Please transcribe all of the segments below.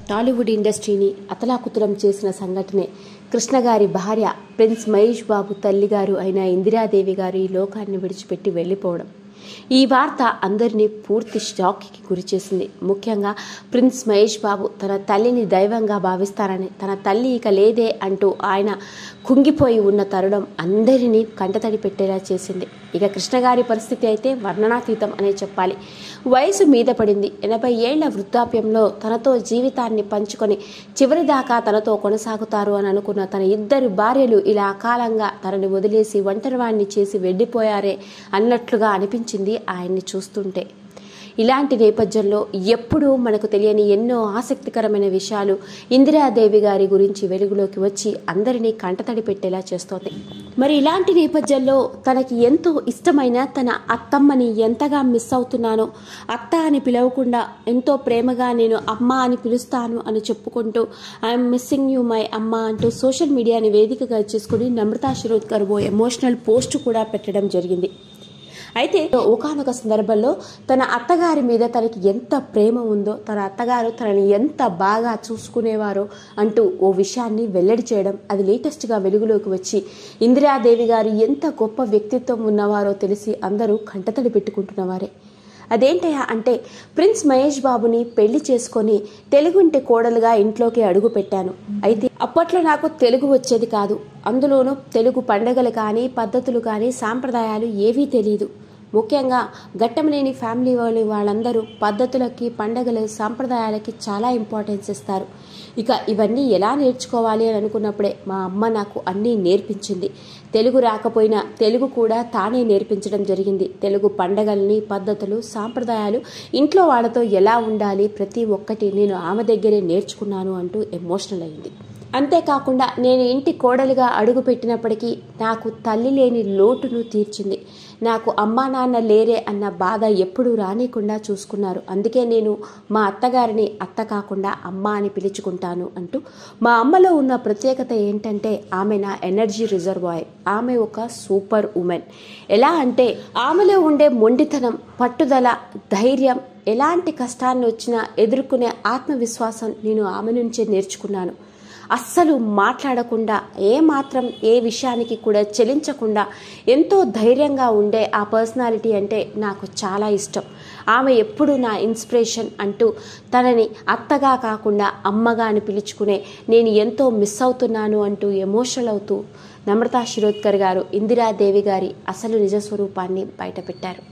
టాలీవుడ్ ఇండస్ట్రీని అతలాకుతలం చేసిన సంఘటనే కృష్ణ గారి భార్య ప్రిన్స్ మహేష్ బాబు తల్లిగారు అయిన ఇందిరాదేవి గారు ఈ లోకాన్ని విడిచిపెట్టి వెళ్ళిపోవడం ఈ వార్త అందరినీ పూర్తి షాక్కి గురిచేసింది ముఖ్యంగా ప్రిన్స్ మహేష్ బాబు తన తల్లిని దైవంగా భావిస్తారని తన తల్లి ఇక లేదే అంటూ ఆయన కుంగిపోయి ఉన్న తరుణం అందరినీ కంటతడి పెట్టేలా చేసింది ఇక కృష్ణ గారి పరిస్థితి అయితే వర్ణనాతీతం అనే చెప్పాలి వయసు మీద పడింది ఎనభై ఏళ్ల వృద్ధాప్యంలో తనతో జీవితాన్ని పంచుకొని చివరిదాకా తనతో కొనసాగుతారు అని అనుకున్న తన ఇద్దరు భార్యలు ఇలా అకాలంగా తనని వదిలేసి ఒంటరివాణ్ణి చేసి వెళ్ళిపోయారే అన్నట్లుగా అనిపించింది ఆయన్ని చూస్తుంటే ఇలాంటి నేపథ్యంలో ఎప్పుడూ మనకు తెలియని ఎన్నో ఆసక్తికరమైన విషయాలు ఇందిరాదేవి గారి గురించి వెలుగులోకి వచ్చి అందరినీ కంటతడి పెట్టేలా చేస్తోంది మరి ఇలాంటి నేపథ్యంలో తనకి ఎంతో ఇష్టమైన తన అత్తమ్మని ఎంతగా మిస్ అవుతున్నానో అత్త అని పిలవకుండా ఎంతో ప్రేమగా నేను అమ్మ అని పిలుస్తాను అని చెప్పుకుంటూ ఐఎమ్ మిస్సింగ్ యూ మై అమ్మ అంటూ సోషల్ మీడియాని వేదికగా చేసుకుని నమ్రతా శిరోద్కర్ ఓ ఎమోషనల్ పోస్ట్ కూడా పెట్టడం జరిగింది అయితే ఒకనొక సందర్భంలో తన అత్తగారి మీద తనకి ఎంత ప్రేమ ఉందో తన అత్తగారు తనని ఎంత బాగా చూసుకునేవారో అంటూ ఓ విషయాన్ని వెల్లడి చేయడం అది లేటెస్ట్గా వెలుగులోకి వచ్చి ఇందిరాదేవి గారు ఎంత గొప్ప వ్యక్తిత్వం ఉన్నవారో తెలిసి అందరూ కంటతడి పెట్టుకుంటున్నవారే అదేంటయ్యా అంటే ప్రిన్స్ మహేష్ బాబుని పెళ్లి చేసుకొని తెలుగుంటి కోడలుగా ఇంట్లోకి అడుగు పెట్టాను అయితే అప్పట్లో నాకు తెలుగు వచ్చేది కాదు అందులోనూ తెలుగు పండగలు కానీ పద్ధతులు కానీ సాంప్రదాయాలు ఏవీ తెలియదు ముఖ్యంగా ఘట్టంలేని ఫ్యామిలీ వాళ్ళు వాళ్ళందరూ పద్ధతులకి పండగల సాంప్రదాయాలకి చాలా ఇంపార్టెన్స్ ఇస్తారు ఇక ఇవన్నీ ఎలా నేర్చుకోవాలి అని అనుకున్నప్పుడే మా అమ్మ నాకు అన్నీ నేర్పించింది తెలుగు రాకపోయినా తెలుగు కూడా తానే నేర్పించడం జరిగింది తెలుగు పండగల్ని పద్ధతులు సాంప్రదాయాలు ఇంట్లో వాళ్ళతో ఎలా ఉండాలి ప్రతి ఒక్కటి నేను ఆమె దగ్గరే నేర్చుకున్నాను అంటూ ఎమోషనల్ అయింది అంతేకాకుండా నేను ఇంటి కోడలిగా అడుగు పెట్టినప్పటికీ నాకు తల్లి లేని లోటును తీర్చింది నాకు అమ్మా నాన్న లేరే అన్న బాధ ఎప్పుడూ రానికుండా చూసుకున్నారు అందుకే నేను మా అత్తగారిని అత్త కాకుండా అమ్మ అని పిలుచుకుంటాను అంటూ మా అమ్మలో ఉన్న ప్రత్యేకత ఏంటంటే ఆమె నా ఎనర్జీ రిజర్వాయర్ ఆమె ఒక సూపర్ ఉమెన్ ఎలా అంటే ఆమెలో ఉండే మొండితనం పట్టుదల ధైర్యం ఎలాంటి కష్టాన్ని వచ్చినా ఎదుర్కొనే ఆత్మవిశ్వాసం నేను ఆమె నుంచే నేర్చుకున్నాను అస్సలు మాట్లాడకుండా ఏ మాత్రం ఏ విషయానికి కూడా చెలించకుండా ఎంతో ధైర్యంగా ఉండే ఆ పర్సనాలిటీ అంటే నాకు చాలా ఇష్టం ఆమె ఎప్పుడు నా ఇన్స్పిరేషన్ అంటూ తనని అత్తగా కాకుండా అమ్మగా అని పిలుచుకునే నేను ఎంతో మిస్ అవుతున్నాను అంటూ ఎమోషనల్ అవుతూ నమ్రతా శిరోద్కర్ గారు ఇందిరాదేవి గారి అసలు నిజ స్వరూపాన్ని బయటపెట్టారు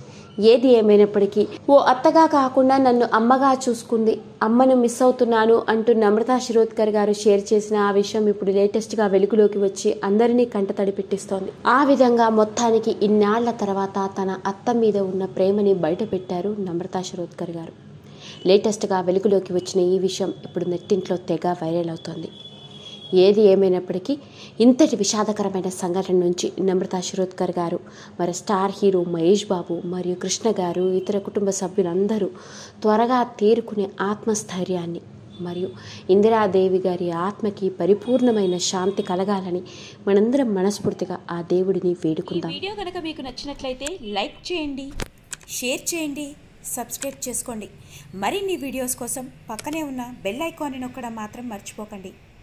ఏది ఏమైనప్పటికీ ఓ అత్తగా కాకుండా నన్ను అమ్మగా చూసుకుంది అమ్మను మిస్ అవుతున్నాను అంటూ నమ్రతా శిరోద్కర్ గారు షేర్ చేసిన ఆ విషయం ఇప్పుడు లేటెస్ట్గా వెలుగులోకి వచ్చి అందరినీ కంటతడి పెట్టిస్తోంది ఆ విధంగా మొత్తానికి ఇన్నాళ్ల తర్వాత తన అత్త మీద ఉన్న ప్రేమని బయటపెట్టారు నమ్రతా శిరోద్కర్ గారు లేటెస్ట్గా వెలుగులోకి వచ్చిన ఈ విషయం ఇప్పుడు నెట్టింట్లో తెగ వైరల్ అవుతోంది ఏది ఏమైనప్పటికీ ఇంతటి విషాదకరమైన సంఘటన నుంచి నమ్రతా శిరోద్కర్ గారు మరి స్టార్ హీరో మహేష్ బాబు మరియు కృష్ణ గారు ఇతర కుటుంబ సభ్యులందరూ త్వరగా తేరుకునే ఆత్మస్థైర్యాన్ని మరియు ఇందిరాదేవి గారి ఆత్మకి పరిపూర్ణమైన శాంతి కలగాలని మనందరం మనస్ఫూర్తిగా ఆ దేవుడిని ఈ వేడుకుందాం వీడియో కనుక మీకు నచ్చినట్లయితే లైక్ చేయండి షేర్ చేయండి సబ్స్క్రైబ్ చేసుకోండి మరిన్ని వీడియోస్ కోసం పక్కనే ఉన్న బెల్ ఐకాన్ని నొక్కడం మాత్రం మర్చిపోకండి